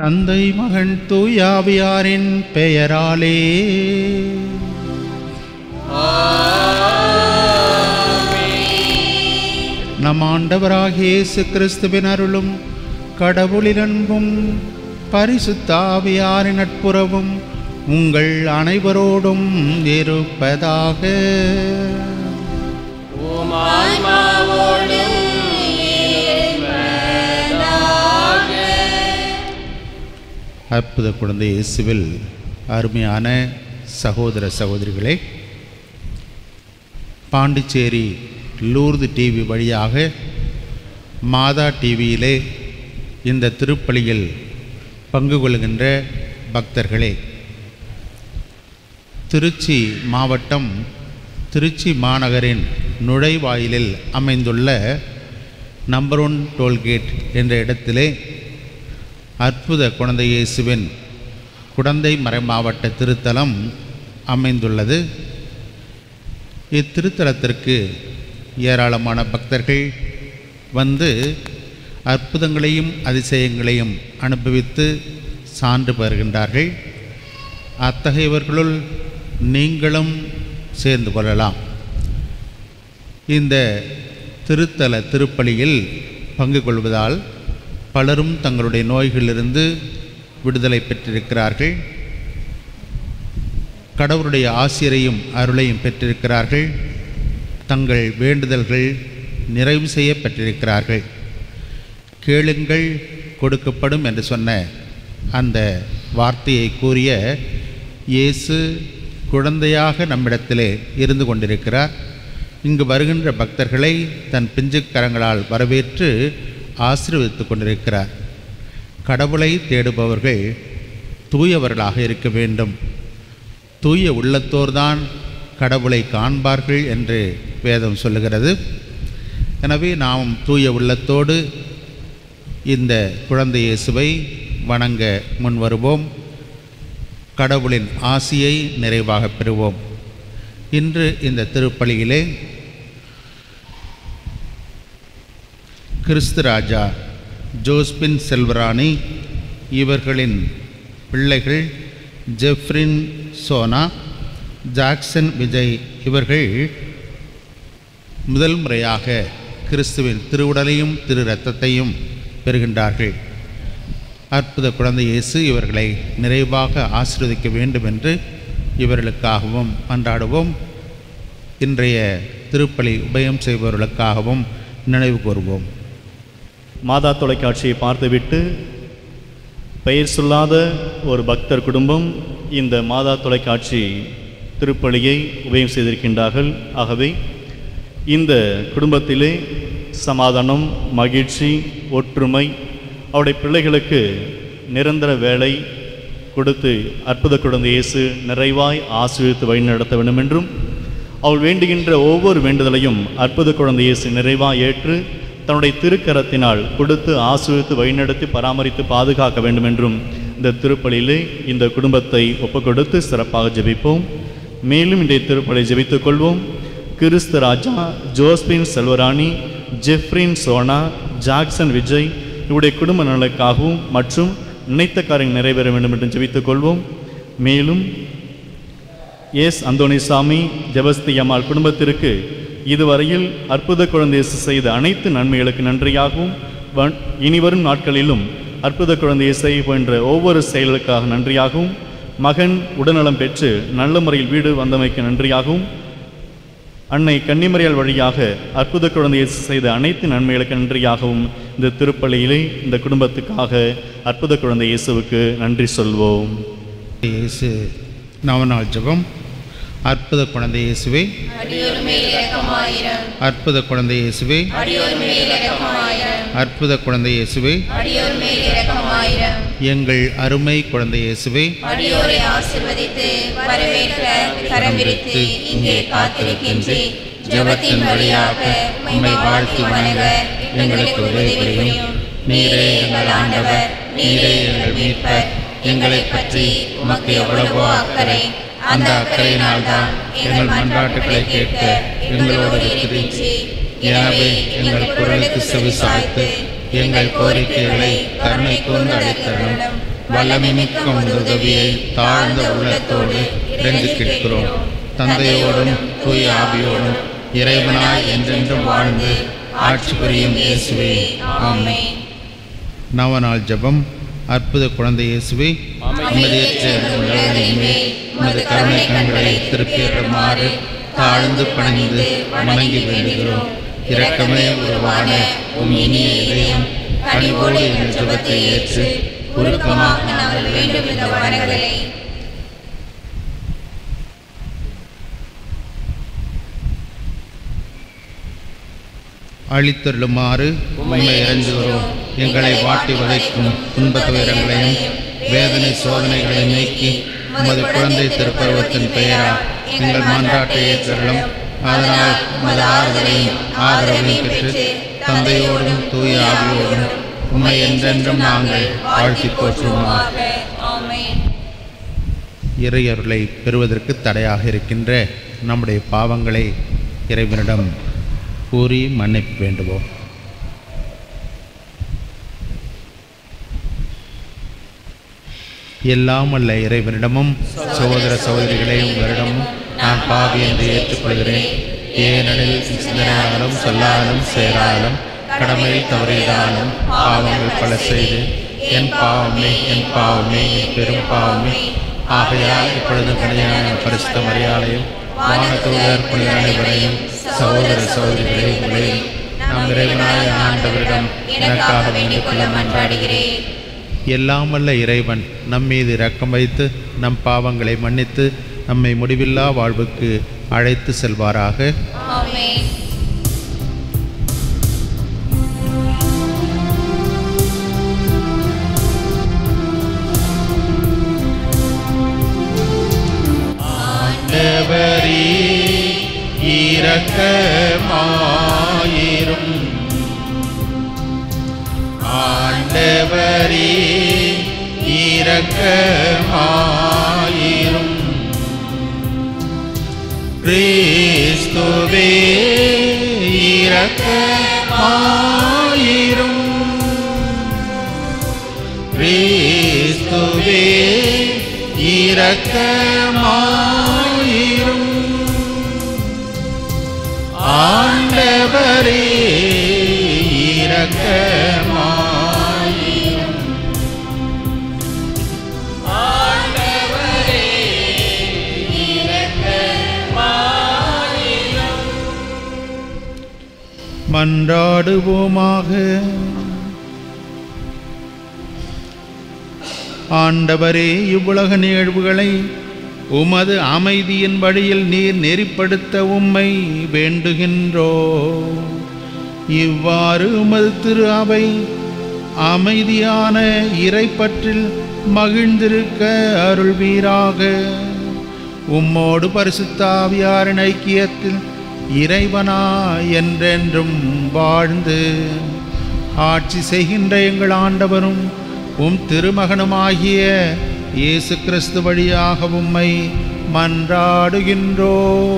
தந்தை மகன் தூயாவியாரின் பெயராலே நம் ஆண்டவராகிய இயேசு கிறிஸ்துவின் அருளும் கடவுளின் அன்பும் பரிசுத்தாவியாரின் நட்புறவும் உங்கள் அனைவரோடும் இருப்பதாக அற்புத குழந்தை இயேசுவில் அருமையான சகோதர சகோதரிகளே பாண்டிச்சேரி லூர்து டிவி வழியாக மாதா டிவியிலே இந்த திருப்பலியில் பங்கு கொள்கின்ற பக்தர்களே திருச்சி மாவட்டம் திருச்சி மாநகரின் நுழைவாயிலில் அமைந்துள்ள நம்பர் ஒன் டோல்கேட் என்ற இடத்திலே அற்புத குழந்தை இயேசுவின் குடந்தை மறை மாவட்ட திருத்தலம் அமைந்துள்ளது இத்திருத்தலத்திற்கு ஏராளமான பக்தர்கள் வந்து அற்புதங்களையும் அதிசயங்களையும் அனுபவித்து சான்று பெறுகின்றார்கள் அத்தகையவர்களுள் நீங்களும் சேர்ந்து கொள்ளலாம் இந்த திருத்தல திருப்பலியில் பங்கு கொள்வதால் பலரும் தங்களுடைய நோய்களிலிருந்து விடுதலை பெற்றிருக்கிறார்கள் கடவுளுடைய ஆசிரியரையும் அருளையும் பெற்றிருக்கிறார்கள் தங்கள் வேண்டுதல்கள் நிறைவு செய்ய பெற்றிருக்கிறார்கள் கேளுங்கள் கொடுக்கப்படும் என்று சொன்ன அந்த வார்த்தையை கூறிய இயேசு குழந்தையாக நம்மிடத்திலே இருந்து கொண்டிருக்கிறார் இங்கு வருகின்ற பக்தர்களை தன் பிஞ்சு கரங்களால் வரவேற்று ஆசீர்வதித்து கொண்டிருக்கிறார் கடவுளை தேடுபவர்கள் தூயவர்களாக இருக்க வேண்டும் தூய உள்ளத்தோர்தான் கடவுளை காண்பார்கள் என்று வேதம் சொல்லுகிறது எனவே நாம் தூய உள்ளத்தோடு இந்த குழந்தை இயேசுவை வணங்க முன்வருவோம் கடவுளின் ஆசியை நிறைவாக பெறுவோம் இன்று இந்த திருப்பலியிலே கிறிஸ்து ராஜா ஜோஸ்பின் செல்வராணி இவர்களின் பிள்ளைகள் ஜெஃப்ரின் சோனா ஜாக்சன் விஜய் இவர்கள் முதல் முறையாக கிறிஸ்துவின் திருவுடலையும் திரு இரத்தத்தையும் பெறுகின்றார்கள் அற்புத குழந்தை இயேசு இவர்களை நிறைவாக ஆசீர்வதிக்க வேண்டும் என்று இவர்களுக்காகவும் மன்றாடுவோம் இன்றைய திருப்பலி உபயம் செய்பவர்களுக்காகவும் நினைவு கூறுவோம் மாதா தொலைக்காட்சியை பார்த்துவிட்டு பெயர் சொல்லாத ஒரு பக்தர் குடும்பம் இந்த மாதா தொலைக்காட்சி திருப்பலியை உபயம் செய்திருக்கின்றார்கள் ஆகவே இந்த குடும்பத்திலே சமாதானம் மகிழ்ச்சி ஒற்றுமை அவருடைய பிள்ளைகளுக்கு நிரந்தர வேலை கொடுத்து அற்புத குழந்தை இயேசு நிறைவாய் ஆசீர்வித்து வழிநடத்த வேண்டும் என்றும் அவள் வேண்டுகின்ற ஒவ்வொரு வேண்டுதலையும் அற்புத குழந்தை இயேசு நிறைவாய் ஏற்று தன்னுடைய திருக்கரத்தினால் கொடுத்து ஆசீர்வித்து வழிநடத்தி பராமரித்து பாதுகாக்க வேண்டும் என்றும் இந்த திருப்பலியிலே இந்த குடும்பத்தை ஒப்புக்கொடுத்து சிறப்பாக ஜெபிப்போம் மேலும் இன்றைய திருப்பலை ஜெபித்துக் கொள்வோம் கிறிஸ்து ராஜா ஜோஸ்பின் செல்வராணி ஜெஃப்ரின் சோனா ஜாக்சன் விஜய் இவருடைய குடும்ப நலனுக்காகவும் மற்றும் நினைத்த காரியம் நிறைவேற வேண்டும் என்று ஜெபித்துக் கொள்வோம் மேலும் எஸ் அந்தோணிசாமி ஜெபஸ்தி அம்மாள் குடும்பத்திற்கு இதுவரையில் அற்புத குழந்தை இயேசு செய்த அனைத்து நன்மைகளுக்கு நன்றியாகவும் வ- இனிவரும் நாட்களிலும் அற்புத குழந்தை இயேசை போன்ற ஒவ்வொரு செயலுக்காக நன்றியாகவும் மகன் உடல்நலம் பெற்று நல்ல முறையில் வீடு வந்தமைக்கு நன்றியாகவும் அன்னை கன்னிமரியால் வழியாக அற்புத குழந்தை இயேசு செய்த அனைத்து நன்மைகளுக்கு நன்றியாகவும் இந்த திருப்பலியிலே இந்த குடும்பத்துக்காக அற்புத குழந்தை இயேசுவுக்கு நன்றி சொல்வோம் இயேசு நவநாள் ஜெபம் அற்புத குழந்தை இயேசுவே அடியோர் மேல் இரக்கமாயிரம் அற்புத குழந்தை இயேசுவே அடியோர் மேல் இரக்கமாயிரம் அற்புத குழந்தை இயேசுவே அடியோர் மேல் இரக்கமாயிரம் எங்கள் அருமை குழந்தை இயேசுவே அடியோரை ஆசிர்வதித்து வரவேற்க கரம் விரித்து இங்கே காத்திருக்கின்றேன் ஜெபத்தின் வழியாக உம்மை வாழ்த்தி வணங்க எங்களுக்கு உதவி புரியும் நீரே எங்கள் ஆண்டவர் நீரே எங்கள் மீட்பர் எங்களை பற்றி உமக்கு எவ்வளவோ அக்கறை அந்த அக்கறையினால்தான் எங்கள் மன்றாட்டுகளை கேட்க எங்களோடு இருக்கின்றீர் எனவே எங்கள் குரலுக்கு செவிசாய்த்து எங்கள் கோரிக்கைகளை கருணை கூர்ந்து அளித்தருளும் வல்லமை மிக்க உமது உதவியை தாழ்ந்த உள்ளத்தோடு இறங்கி கேட்கிறோம் தந்தையோடும் தூய ஆவியோடும் இறைவனாய் என்றென்றும் வாழ்ந்து ஆட்சி புரியும் இயேசுவே ஆமென் நவநாள் ஜெபம் அற்புத குழந்தை இயேசுவே அமைதியற்ற உள்ளவர்களின் மேல் உமது கருணை கண்களை திருப்பியருமாறு தாழ்ந்து பணிந்து வணங்கி வேண்டுகிறோம் இரக்கமே உருவான உம் இனிய இதயம் கனிவோடு எங்கள் ஜெபத்தை ஏற்று உருக்கமாக நாங்கள் வேண்டும் இந்த வரங்களை அழித்தருளுமாறு உண்மை இறங்குகிறோம் எங்களை வாட்டி வதைக்கும் துன்பத் துயரங்களையும் வேதனை சோதனைகளையும் நீக்கி உமது குழந்தை திருப்பருவத்தின் பெயரா எங்கள் மன்றாட்டை ஏற்றருளும் அதனால் உமது ஆறுதலையும் ஆதரவையும் பெற்று தந்தையோடும் தூய ஆவியோடும் உம்மை என்றென்றும் நாங்கள் வாழ்த்தி போற்றுவோமாக ஆமென் இறையருளை பெறுவதற்கு தடையாக இருக்கின்ற நம்முடைய பாவங்களை இறைவனிடம் கூறி மன்னிப்பு வேண்டுவோம் எல்லாம் அல்ல இறைவனிடமும் சகோதர சகோதரிகளே உங்களிடமும் நான் பாவி என்று ஏற்றுக்கொள்கிறேன் ஏனெனில் சிந்தனையாலும் சொல்லாலும் செயலாலும் கடமையில் தவறியதாலும் பாவங்கள் பல செய்து என் பாவமே என் பாவமே என் பெரும் பாவமே ஆகையால் இப்பொழுது கனியான பரிசுத்த மரியாதையும் வானதூதர் புனிதர் அனைவரையும் சகோதர சகோதரிகளே உங்களையும் நம் இறைவனாய ஆண்டவரிடம் எனக்காக வேண்டிக் கொள்ள மன்றாடுகிறேன் எல்லாம் வல்ல இறைவன் நம் மீது இரக்கம் வைத்து நம் பாவங்களை மன்னித்து நம்மை முடிவில்லா வாழ்வுக்கு அழைத்து செல்வாராக ஆமென் ஆண்டவரே இரக்கமாயிரும் ஆண்டவரே இரக்கமாயிரும் கிறிஸ்துவே இரக்கமாயிரும் கிறிஸ்துவே இரக்கமாயிரும் ஆண்டவரே இரக்கமாயிரும் மன்றாடுவோமாக ஆண்டவரே இவ்வுலக நிகழ்வுகளை உமது அமைதியின் வழியில் நீர் நெறிப்படுத்த உம்மை வேண்டுகின்றோ இவ்வாறு உமது திரு அவை அமைதியான இறைப்பற்றில் மகிழ்ந்திருக்க அருள்வீராக உம்மோடு பரிசுத்தாவியாரின் ஐக்கியத்தில் இறைவனா என்றென்றும் வாழ்ந்து ஆட்சி செய்கின்ற எங்கள் ஆண்டவரும் உம் திருமகனுமாகிய இயேசு கிறிஸ்து வழியாக உம்மை மன்றாடுகின்றோ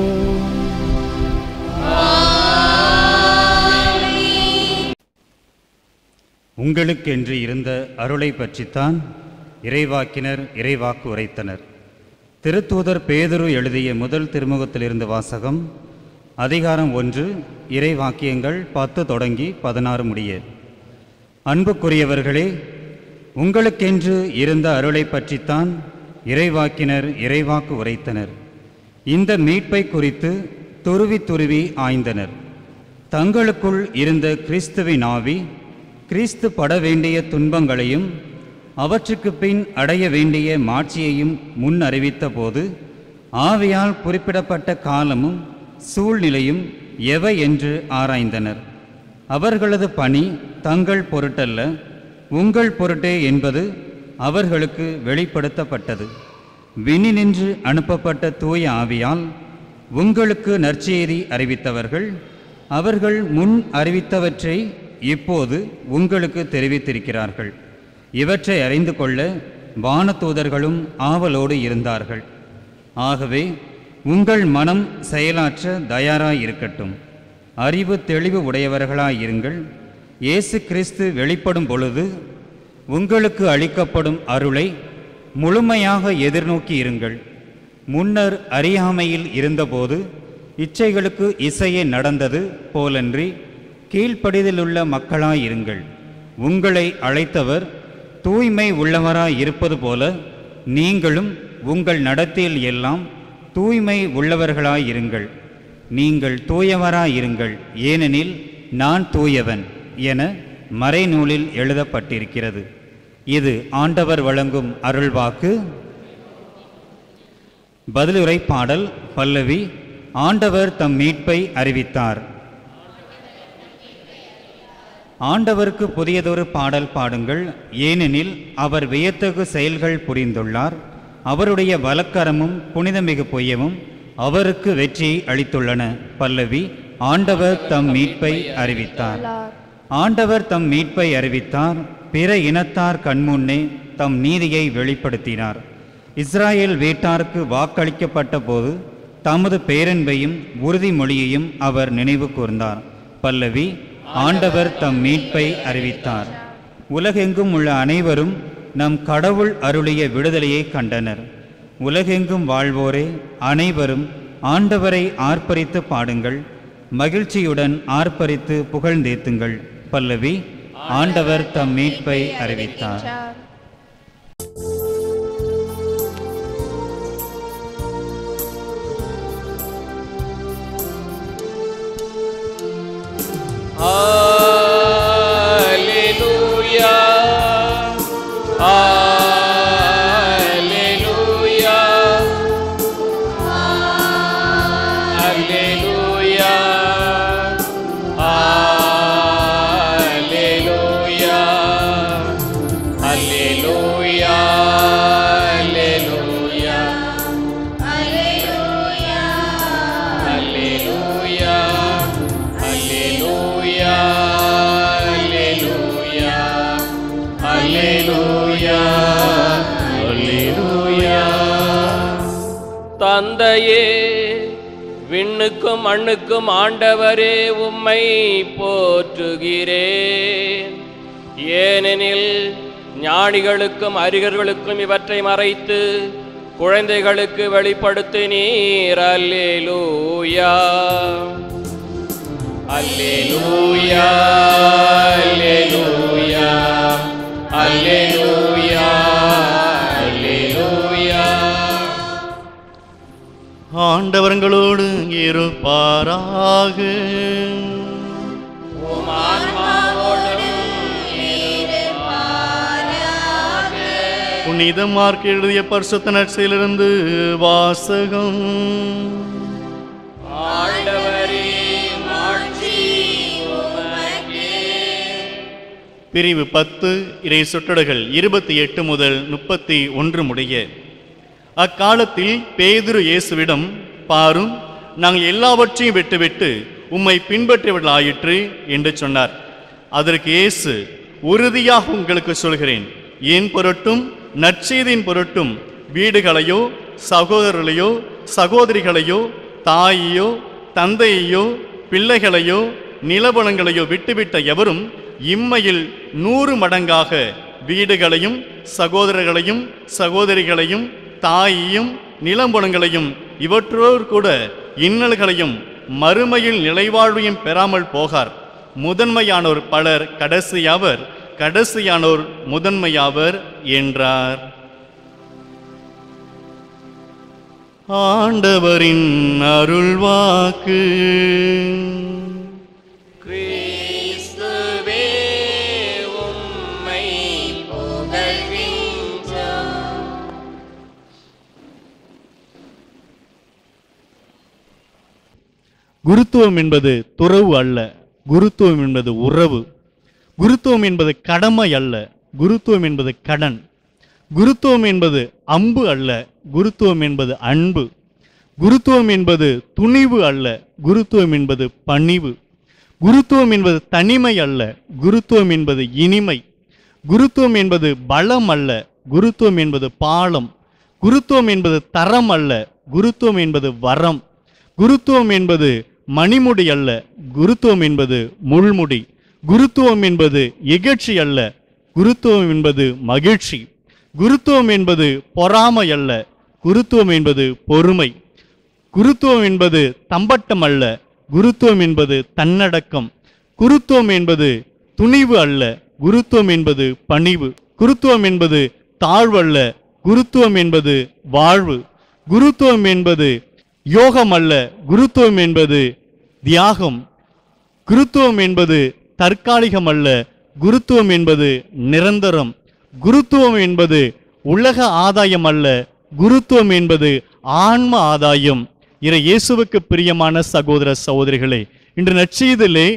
உங்களுக்கென்று இருந்த அருளை பற்றித்தான் இறைவாக்கினர் இறைவாக்கு உரைத்தனர் திருத்தூதர் பேதுரு எழுதிய முதல் திருமுகத்திலிருந்து வாசகம் அதிகாரம் ஒன்று இறைவாக்கியங்கள் பத்து தொடங்கி பதினாறு முடிய அன்புக்குரியவர்களே உங்களுக்கென்று இருந்த அருளை பற்றித்தான் இறைவாக்கினர் இறைவாக்கு உரைத்தனர் இந்த மீட்பை குறித்து துருவி துருவி ஆய்ந்தனர் தங்களுக்குள் இருந்த கிறிஸ்துவின் ஆவி கிறிஸ்து பட வேண்டிய துன்பங்களையும் அவற்றுக்கு பின் அடைய வேண்டிய மாட்சியையும் முன் அறிவித்த போது ஆவியால் குறிப்பிடப்பட்ட காலமும் சூழ்நிலையும் எவை என்று ஆராய்ந்தனர் அவர்களது பணி தங்கள் பொருட்டல்ல உங்கள் பொருட்டே என்பது அவர்களுக்கு வெளிப்படுத்தப்பட்டது விண்ணினின்று அனுப்பப்பட்ட தூய ஆவியால் உங்களுக்கு நற்செய்தி அறிவித்தவர்கள் அவர்கள் முன் அறிவித்தவற்றை இப்போது உங்களுக்கு தெரிவித்திருக்கிறார்கள் இவற்றை அறிந்து கொள்ள வானதூதர்களும் ஆவலோடு இருந்தார்கள் ஆகவே உங்கள் மனம் செயலாற்ற தயாராய் இருக்கட்டும் அறிவு தெளிவு உடையவர்களாயிருங்கள் இயேசு கிறிஸ்து வெளிப்படும் பொழுது உங்களுக்கு அளிக்கப்படும் அருளை முழுமையாக எதிர்நோக்கி இருங்கள் முன்னர் அறியாமையில் இருந்தபோது இச்சைகளுக்கு இசையே நடந்தது போலன்றி கீழ்ப்படிதலுள்ள மக்களாயிருங்கள் உங்களை அழைத்தவர் தூய்மை உள்ளவராய் இருப்பது போல நீங்களும் உங்கள் நடத்தையில் எல்லாம் தூய்மை உள்ளவர்களாயிருங்கள் நீங்கள் தூயவராயிருங்கள் ஏனெனில் நான் தூயவன் என மறைநூலில் எழுதப்பட்டிருக்கிறது இது ஆண்டவர் வழங்கும் அருள்வாக்கு பதிலுரை பாடல் பல்லவி ஆண்டவர் தம் மீட்பை அறிவித்தார் ஆண்டவருக்கு புதியதொரு பாடல் பாடுங்கள் ஏனெனில் அவர் வியத்தகு செயல்கள் புரிந்துள்ளார் அவருடைய வலக்கரமும் புனிதமிகு பொய்யமும் அவருக்கு வெற்றியை அளித்துள்ளன பல்லவி ஆண்டவர் தம் மீட்பை அறிவித்தார் ஆண்டவர் தம் மீட்பை அறிவித்தார் பிற இனத்தார் கண்முன்னே தம் நீதியை வெளிப்படுத்தினார் இஸ்ராயேல் வீட்டாருக்கு வாக்களிக்கப்பட்ட போது தமது பேரன்பையும் உறுதிமொழியையும் அவர் நினைவு கூர்ந்தார் பல்லவி ஆண்டவர் தம் மீட்பை அறிவித்தார் உலகெங்கும் உள்ள அனைவரும் நம் கடவுள் அருளிய விடுதலையை கண்டனர் உலகெங்கும் வாழ்வோரே அனைவரும் ஆண்டவரை ஆர்ப்பரித்து பாடுங்கள் மகிழ்ச்சியுடன் ஆர்ப்பரித்து புகழ்ந்தேத்துங்கள் பல்லவி ஆண்டவர் தம் மீட்பை அறிவித்தார் Alleluia. Alleluia. Alleluia. Alleluia. Alleluia. Alleluia. Alleluia. Alleluia. Alleluia. Alleluia. தந்தையே விண்ணுக்கும் மண்ணுக்கும் ஆண்டவரே உம்மை போற்றுகிறேன் ஏனெனில் ஞானிகளுக்கும் அறிகர்களுக்கும் இவற்றை மறைத்து குழந்தைகளுக்கு வெளிப்படுத்தினீர் அல்லேலூயா அல்லேலூயா அல்லேலூயா அல்லேலூயா அல்லேலூயா ஆண்டவர்களோடு இருப்பாராக உம் ஆன்மாவோடும் புனித மார்க் எழுதிய பரிசுத்த நற்செயலிருந்து வாசகம் ஆண்டவரே மாட்சி உமக்கே பிரிவு பத்து இறை சொற்றொடர்கள் இருபத்தி எட்டு முதல் முப்பத்தி ஒன்று முடிய அக்காலத்தில் பேதுரு இயேசுவிடம் பாரும் நாங்கள் எல்லாவற்றையும் விட்டுவிட்டு உம்மை பின்பற்றியவர்களாயிற்று என்று சொன்னார் அதற்கு இயேசு உறுதியாக உங்களுக்கு சொல்கிறேன் என் பொருட்டும் நற்செய்தியின் பொருட்டும் வீடுகளையோ சகோதரர்களையோ சகோதரிகளையோ தாயையோ தந்தையையோ பிள்ளைகளையோ நிலபலங்களையோ விட்டுவிட்ட எவரும் இம்மையில் நூறு மடங்காக வீடுகளையும் சகோதரர்களையும் சகோதரிகளையும் தாயையும் நிலம்புலங்களையும் இவற்றோடு கூட இன்னல்களையும் மறுமையில் நிலைவாழ்வையும் பெறாமல் போகார் முதன்மையானோர் பலர் கடைசியாவர் கடைசியானோர் முதன்மையாவர் என்றார் ஆண்டவரின் அருள்வாக்கு கிறிஸ்துவே உம்மை புகழ்கின்றோம் குருத்துவம் என்பது துறவு அல்ல குருத்துவம் என்பது உறவு குருத்துவம் என்பது கடமை அல்ல குருத்துவம் என்பது கடன் குருத்துவம் என்பது அம்பு அல்ல குருத்துவம் என்பது அன்பு குருத்துவம் என்பது துணிவு அல்ல குருத்துவம் என்பது பணிவு குருத்துவம் என்பது தனிமை அல்ல குருத்துவம் என்பது இனிமை குருத்துவம் என்பது பலம் அல்ல குருத்துவம் என்பது பாலம் குருத்துவம் என்பது தரம் அல்ல குருத்துவம் என்பது வரம் குருத்துவம் என்பது மணிமுடி அல்ல குருத்துவம் என்பது முள்முடி குருத்துவம் என்பது இகழ்ச்சி அல்ல குருத்துவம் என்பது மகிழ்ச்சி குருத்துவம் என்பது பொறாமை அல்ல குருத்துவம் என்பது பொறுமை குருத்துவம் என்பது தம்பட்டம் அல்ல குருத்துவம் என்பது தன்னடக்கம் குருத்துவம் என்பது துணிவு அல்ல குருத்துவம் என்பது பணிவு குருத்துவம் என்பது தாழ்வு அல்ல குருத்துவம் என்பது வாழ்வு குருத்துவம் என்பது யோகம் அல்ல குருத்துவம் என்பது தியாகம் குருத்துவம் என்பது தற்காலிகம் அல்ல குருத்துவம் என்பது நிரந்தரம் குருத்துவம் என்பது உலக ஆதாயம் அல்ல குருத்துவம் என்பது ஆன்ம ஆதாயம் இறை இயேசுவுக்கு பிரியமான சகோதர சகோதரிகளே இன்று நற்செய்திலே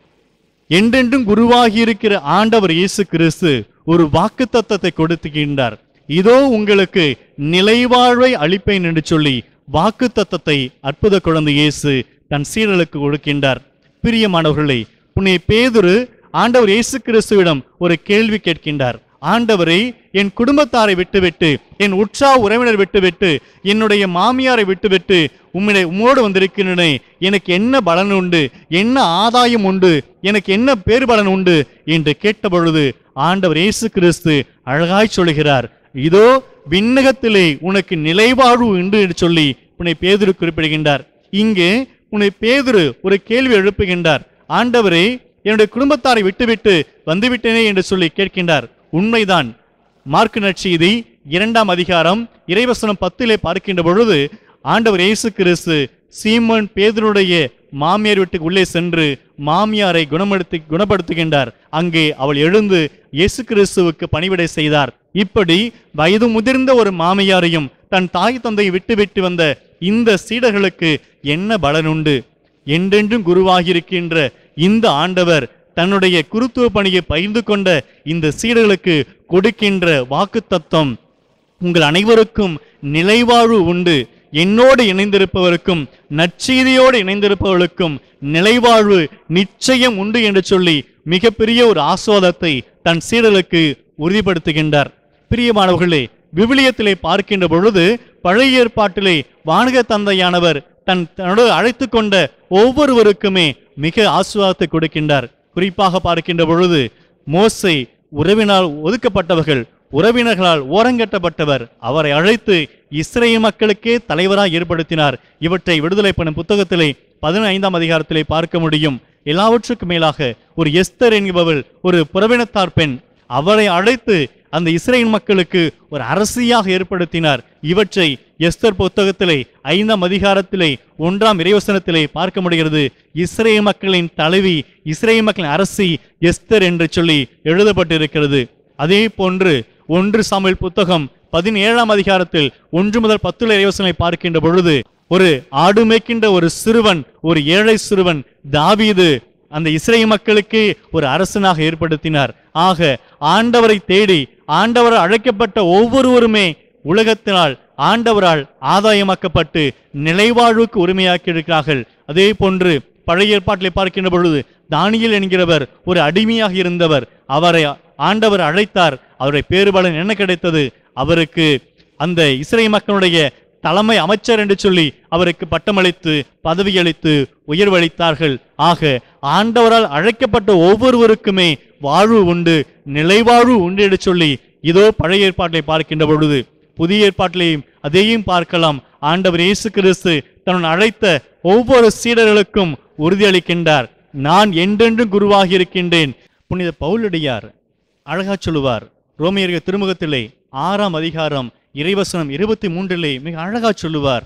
என்றென்றும் குருவாகி இருக்கிற ஆண்டவர் இயேசு கிறிஸ்து ஒரு வாக்கு தத்தத்தை கொடுத்துகின்றார் இதோ உங்களுக்கு நிலைவாழ்வை அளிப்பேன் என்று சொல்லி வாக்கு தத்தத்தை அற்புத குழந்தை இயேசு தன் சீடர்களுக்கு கொடுக்கின்றார் பிரியமானவர்களே புனித பேதுரு ஆண்டவர் இயேசு கிறிஸ்துவிடம் ஒரு கேள்வி கேட்கின்றார் ஆண்டவரை என் குடும்பத்தாரை விட்டுவிட்டு என் உற்சாக உறவினர் விட்டுவிட்டு என்னுடைய மாமியாரை விட்டுவிட்டு உம்முடைய உம்மோடு வந்திருக்கிறேனே எனக்கு என்ன பலன் உண்டு என்ன ஆதாயம் உண்டு எனக்கு என்ன பேறு பலன் உண்டு என்று கேட்டபொழுது ஆண்டவர் இயேசு கிறிஸ்து அழகாய் சொல்கிறார் இதோ விண்ணகத்திலே உனக்கு நிலைவாழ்வு உண்டு என்று சொல்லி உன்னை பேதுரு குறிப்பிடுகின்றார் இங்கே உன்னை பேதுரு ஒரு கேள்வி எழுப்புகின்றார் ஆண்டவரே என்னுடைய குடும்பத்தாரை விட்டுவிட்டு வந்துவிட்டேனே என்று சொல்லி கேட்கின்றார் உண்மைதான் மார்க்கு நற்செய்தி இரண்டாம் அதிகாரம் இறைவசனம் பத்திலே பார்க்கின்ற பொழுது ஆண்டவர் இயேசு கிறிஸ்து சீமோன் பேதருடைய மாமியார் வீட்டுக்கு உள்ளே சென்று மாமியாரை குணப்படுத்தி குணப்படுத்துகின்றார் அங்கே அவள் எழுந்து இயேசு கிறிஸ்துவுக்கு பணிவிடை செய்தார் இப்படி வயது முதிர்ந்த ஒரு மாமியாரையும் தன் தாய் தந்தையை விட்டுவிட்டு வந்த இந்த சீடர்களுக்கு என்ன பலனுண்டு என்றென்றும் குருவாகியிருக்கின்ற இந்த ஆண்டவர் தன்னுடைய குருத்துவ பணியை பகிர்ந்து கொண்ட இந்த சீடர்களுக்கு கொடுக்கின்ற வாக்கு தத்துவம் உங்கள் அனைவருக்கும் நிலைவாழ்வு உண்டு என்னோடு இணைந்திருப்பவருக்கும் நற்செய்தியோடு இணைந்திருப்பவர்களுக்கும் நிலைவாழ்வு நிச்சயம் உண்டு என்று சொல்லி மிகப்பெரிய ஒரு ஆஸ்வாதத்தை தன் சீடர்களுக்கு உறுதிப்படுத்துகின்றார் பிரியமானவர்களே விவிலியத்திலே பார்க்கின்ற பொழுது பழைய ஏற்பாட்டிலே வானக தந்தையானவர் தன் தன்னோடு அழைத்து கொண்ட ஒவ்வொருவருக்குமே மிக ஆசுவாதத்தை கொடுக்கின்றார் குறிப்பாக பார்க்கின்ற பொழுது மோசை உறவினால் ஒதுக்கப்பட்டவர்கள் உறவினர்களால் ஓரங்கட்டப்பட்டவர் அவரை அழைத்து இஸ்ரேல் மக்களுக்கே தலைவராக ஏற்படுத்தினார் இவற்றை விடுதலை பண்ணும் புத்தகத்திலே பதினைந்தாம் அதிகாரத்திலே பார்க்க முடியும் எல்லாவற்றுக்கும் மேலாக ஒரு எஸ்தர் என்கிறவள் ஒரு புறவினத்தார் பெண் அவரை அழைத்து அந்த இஸ்ரேல் மக்களுக்கு ஒரு அரசியாக ஏற்படுத்தினார் இவற்றை எஸ்தர் புத்தகத்திலே ஐந்தாம் அதிகாரத்திலே ஒன்றாம் இறைவசனத்திலே பார்க்க முடிகிறது இஸ்ரேல் மக்களின் தலைவி இஸ்ரேல் மக்களின் அரசி எஸ்தர் என்று சொல்லி எழுதப்பட்டிருக்கிறது அதே போன்று ஒன்று சாமுவேல் புத்தகம் பதினேழாம் அதிகாரத்தில் ஒன்று முதல் பத்துல இறைவசனை பார்க்கின்ற பொழுது ஒரு ஆடு மேய்க்கின்ற ஒரு சிறுவன் ஒரு ஏழை சிறுவன் தாவீது அந்த இஸ்ரேல் மக்களுக்கு ஒரு அரசனாக ஏற்படுத்தினார் ஆக ஆண்டவரை தேடி ஆண்டவர் அழைக்கப்பட்ட ஒவ்வொருவருமே உலகத்தினால் ஆண்டவரால் ஆதாயமாக்கப்பட்டு நிலைவாழ்வுக்கு உரிமையாக்கி இருக்கிறார்கள் அதே போன்று பழைய ஏற்பாட்டிலே பார்க்கின்ற பொழுது தானியேல் என்கிறவர் ஒரு அடிமையாக இருந்தவர் அவரை ஆண்டவர் அழைத்தார் அவருடைய பேறுபலன் என்ன கிடைத்தது அவருக்கு அந்த இஸ்ரேல் மக்களுடைய தலைமை அமைச்சர் என்று சொல்லி அவருக்கு பட்டமளித்து பதவியளித்து உயர்வளித்தார்கள் ஆக ஆண்டவரால் அழைக்கப்பட்ட ஒவ்வொருவருக்குமே வாழ்வு உண்டு நிலைவாழ்வு உண்டு என்று சொல்லி இதோ பழைய ஏற்பாட்டை பார்க்கின்ற பொழுது புதிய ஏற்பாட்டிலையும் அதையும் பார்க்கலாம் ஆண்டவர் இயேசு கிறிஸ்து தன்னை அழைத்த ஒவ்வொரு சீடர்களுக்கும் உறுதியளிக்கின்றார் நான் என்றென்றும் குருவாகி இருக்கின்றேன் புனித பவுலடியார் அழகா சொல்லுவார் ரோமியர்கள் திருமுகத்திலே ஆறாம் அதிகாரம் இறைவசனம் இருபத்தி மூன்றிலே மிக அழகா சொல்லுவார்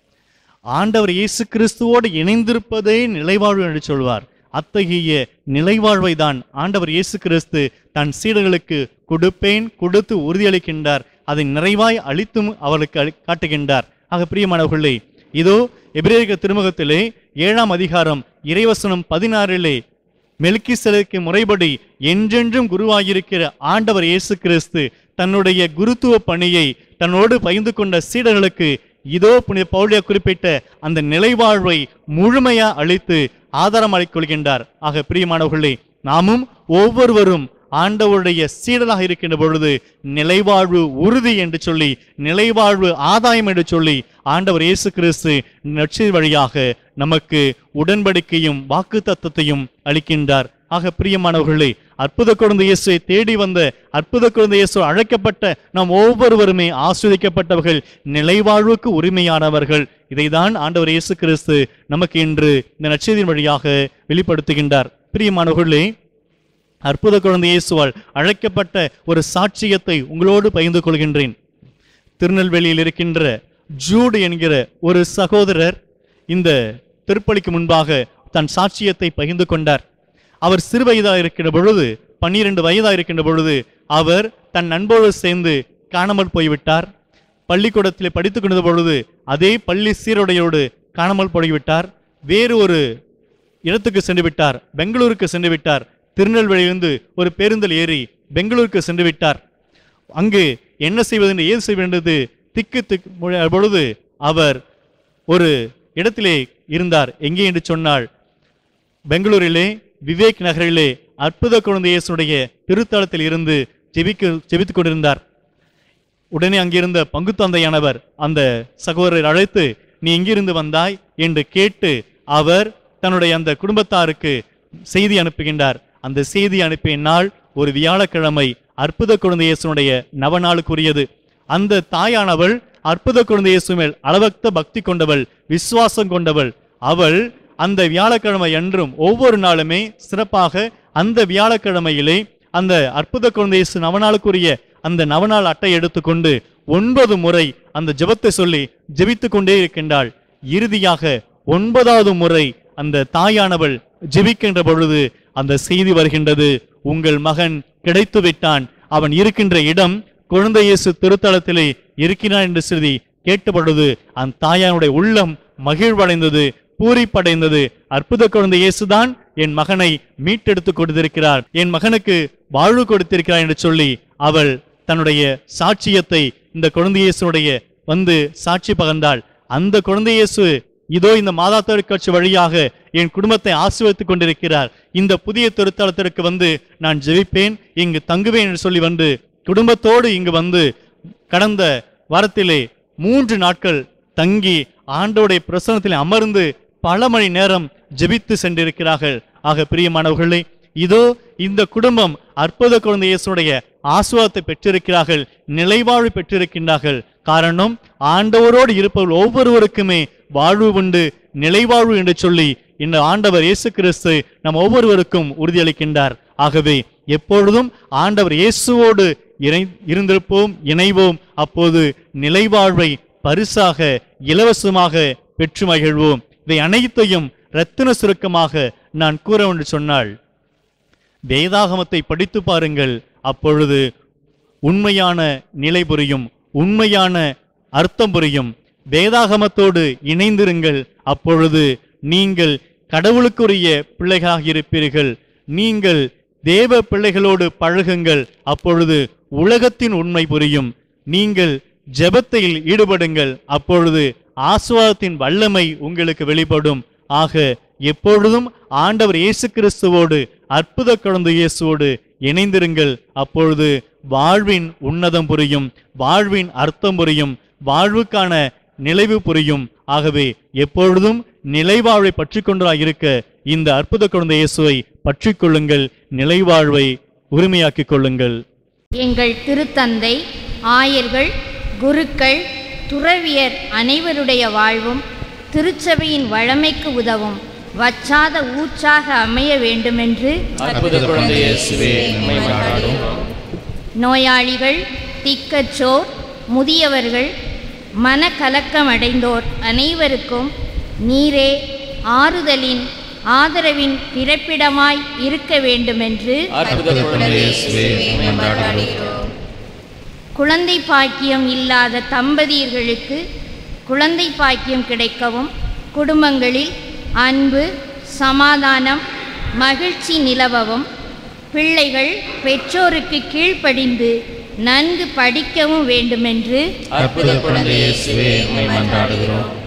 ஆண்டவர் இயேசு கிறிஸ்துவோடு இணைந்திருப்பதே நிலைவாழ்வு என்று சொல்வார் அத்தகைய நிலைவாழ்வை தான் ஆண்டவர் இயேசு கிறிஸ்து தன் சீடர்களுக்கு கொடுப்பேன் கொடுத்து உறுதியளிக்கின்றார் அதை நிறைவாய் அளித்தும் அவர்களுக்கு அளி- காட்டுகின்றார் ஆக பிரியமானவர்களே இதோ எபிரேக திருமுகத்திலே ஏழாம் அதிகாரம் இறைவசனம் பதினாறிலே மெல்கிசேதேக்கு முறைப்படி என்றென்றும் குருவாகியிருக்கிற ஆண்டவர் இயேசு கிறிஸ்து தன்னுடைய குருத்துவ பணியை தன்னோடு பகிர்ந்து கொண்ட சீடர்களுக்கு இதோ புனித பவுலியா குறிப்பிட்ட அந்த நிலைவாழ்வை முழுமையா அளித்து ஆதாரம் அளிக் கொள்கின்றார் ஆக பிரியமானவர்களே நாமும் ஒவ்வொருவரும் ஆண்டவருடைய சீடலாக இருக்கின்ற பொழுது நிலைவாழ்வு உறுதி என்று சொல்லி நிலைவாழ்வு ஆதாயம் என்று சொல்லி ஆண்டவர் இயேசு கிறிஸ்து நற்செய்தி வழியாக நமக்கு உடன்படிக்கையும் வாக்கு தத்துவத்தையும் அளிக்கின்றார் ஆக பிரியமானவர்களே அற்புத குழந்தை இயேசுவை தேடி வந்த அற்புத குழந்தை இயேசு அழைக்கப்பட்ட நாம் ஒவ்வொருவருமே ஆஸ்வதிக்கப்பட்டவர்கள் நிலைவாழ்வுக்கு உரிமையானவர்கள் இதைதான் ஆண்டவர் இயேசு கிறிஸ்து நமக்கு இன்று இந்த நற்செய்தியின் வழியாக வெளிப்படுத்துகின்றார் பிரியமானவர்களே அற்புத குழந்தை இயேசுவால் அழைக்கப்பட்ட ஒரு சாட்சியத்தை உங்களோடு பகிர்ந்து கொள்கின்றேன் திருநெல்வேலியில் இருக்கின்ற ஜூடு என்கிற ஒரு சகோதரர் இந்த திருப்பலிக்கு முன்பாக தன் சாட்சியத்தை பகிர்ந்து கொண்டார் அவர் சிறு வயதாக இருக்கின்ற பொழுது பன்னிரண்டு வயதாக இருக்கின்ற பொழுது அவர் தன் நண்பரோடு சேர்ந்து காணாமல் போய்விட்டார் பள்ளிக்கூடத்தில் படித்துக் கொண்டிருந்த பொழுது அதே பள்ளி சீருடையோடு காணாமல் போய்விட்டார் வேறு ஒரு இடத்துக்கு சென்று விட்டார் பெங்களூருக்கு சென்று விட்டார் திருநெல்வேலியிலிருந்து ஒரு பேருந்தில் ஏறி பெங்களூருக்கு சென்று விட்டார் அங்கு என்ன செய்வது என்று ஏது செய்வது என்றது திக்கு திக்கு முழ- பொழுது அவர் ஒரு இடத்திலே இருந்தார் எங்கே என்று சொன்னால் பெங்களூரிலே விவேக் நகரிலே அற்புத குழந்தை இயேசுடைய திருத்தலத்தில் இருந்து ஜெபிக்க ஜெபித்துக் கொண்டிருந்தார் உடனே அங்கிருந்த பங்கு தந்தையானவர் அந்த சகோதரரை அழைத்து நீ எங்கிருந்து வந்தாய் என்று கேட்டு அவர் தன்னுடைய அந்த குடும்பத்தாருக்கு செய்தி அனுப்புகின்றார் அந்த செய்தி அனுப்பிய நாள் ஒரு வியாழக்கிழமை அற்புத குழந்தை இயேசுனுடைய நவநாளுக்குரியது அந்த தாயானவள் அற்புத குழந்தை இயேசு மேல் அளவற்ற பக்தி கொண்டவள் விசுவாசம் கொண்டவள் அவள் அந்த வியாழக்கிழமை அன்றும் ஒவ்வொரு நாளுமே சிறப்பாக அந்த வியாழக்கிழமையிலே அந்த அற்புத குழந்தை இயேசு நவநாளுக்குரிய அந்த நவநாள் அட்டை எடுத்துக்கொண்டு ஒன்பது முறை அந்த ஜெபத்தை சொல்லி ஜெபித்துக் கொண்டே இருக்கின்றாள் இறுதியாக ஒன்பதாவது முறை அந்த தாயானவள் ஜெபிக்கின்ற பொழுது அந்த செய்தி வருகின்றது உங்கள் மகன் கிடைத்து விட்டான் அவன் இருக்கின்ற இடம் குழந்தை இயேசு திருத்தலத்திலே இருக்கிறான் என்று செய்தி கேட்ட பொழுது அந்த தாயானுடைய உள்ளம் மகிழ்வடைந்தது பூரிப்படைந்தது அற்புத குழந்தை இயேசுதான் என் மகனை மீட்டெடுத்து கொடுத்திருக்கிறார் என் மகனுக்கு வாழ்வு கொடுத்திருக்கிறார் என்று சொல்லி அவள் தன்னுடைய சாட்சியத்தை இந்த குழந்தை இயேசுடைய வந்து சாட்சி பகர்ந்தாள் அந்த குழந்தை இயேசு இதோ இந்த மாதா தொழிற்கட்சி வழியாக என் குடும்பத்தை ஆசீர்வதித்துக் கொண்டிருக்கிறார் இந்த புதிய திருத்தலத்திற்கு வந்து நான் ஜெபிப்பேன் இங்கு தங்குவேன் என்று சொல்லி வந்து குடும்பத்தோடு இங்கு வந்து கடந்த வாரத்திலே மூன்று நாட்கள் தங்கி ஆண்டோடைய பிரசனத்தில் அமர்ந்து பல மணி நேரம் ஜெபித்து சென்றிருக்கிறார்கள் ஆக பிரியமானவர்களே இதோ இந்த குடும்பம் அற்புத குழந்தை இயேசுடைய ஆசுவாதத்தை பெற்றிருக்கிறார்கள் நிலைவாழ்வு பெற்றிருக்கின்றார்கள் காரணம் ஆண்டவரோடு இருப்பவர்கள் ஒவ்வொருவருக்குமே வாழ்வு உண்டு நிலைவாழ்வு என்று சொல்லி இந்த ஆண்டவர் இயேசு கிறிஸ்து நம் ஒவ்வொருவருக்கும் உறுதியளிக்கின்றார் ஆகவே எப்பொழுதும் ஆண்டவர் இயேசுவோடு இணை இருந்திருப்போம் இணைவோம் அப்போது நிலைவாழ்வை பரிசாக இலவசமாக பெற்று மகிழ்வோம் இதை அனைத்தையும் ரத்தின சுருக்கமாக நான் கூற என்று சொன்னால் வேதாகமத்தை படித்து பாருங்கள் அப்பொழுது உண்மையான நிலை புரியும் உண்மையான அர்த்தம் புரியும் வேதாகமத்தோடு இணைந்திருங்கள் அப்பொழுது நீங்கள் கடவுளுக்குரிய பிள்ளைகளாக இருப்பீர்கள் நீங்கள் தேவ பிள்ளைகளோடு பழகுங்கள் அப்பொழுது உலகத்தின் உண்மை புரியும் நீங்கள் ஜெபத்தில் ஈடுபடுங்கள் அப்பொழுது ஆசுவாதத்தின் வல்லமை உங்களுக்கு வெளிப்படும் ஆக எப்பொழுதும் ஆண்டவர் இயேசு கிறிஸ்துவோடு அற்புத குழந்தை இயேசுவோடு இணைந்திருங்கள் அப்பொழுது வாழ்வின் உன்னதம் புரியும் வாழ்வின் அர்த்தம் புரியும் வாழ்வுக்கான நிலைவு புரியும் ஆகவே எப்பொழுதும் நிலைவாழ்வை பற்றி கொண்டராய் இருக்க இந்த அற்புத குழந்தை இயேசுவை பற்றிக் கொள்ளுங்கள் நிலைவாழ்வை உரிமையாக்கிக் கொள்ளுங்கள் எங்கள் திருத்தந்தை ஆயர்கள் குருக்கள் துறவியர் அனைவருடைய வாழ்வும் திருச்சபையின் வழமைக்கு உதவும் வற்றாத ஊற்றாக அமைய வேண்டுமென்று அற்புத குழந்தை இயேசுவே நம்மை நாடும் நோயாளிகள் திக்கற்றோர் முதியவர்கள் மனக்கலக்கமடைந்தோர் அனைவருக்கும் நீரே ஆறுதலின் ஆதரவின் பிறப்பிடமாய் இருக்க வேண்டுமென்று அற்புத குழந்தை இயேசுவே நம்மை நாடுகிறோம் குழந்தை பாக்கியம் இல்லாத தம்பதியர்களுக்கு குழந்தை பாக்கியம் கிடைக்கவும் குடும்பங்களில் அன்பு சமாதானம் மகிழ்ச்சி நிலவவும் பிள்ளைகள் பெற்றோருக்கு கீழ்ப்படிந்து நன்கு படிக்கவும் வேண்டுமென்று அற்புத குழந்தை இயேசுவே நம்மை மன்றாடுகிறோம்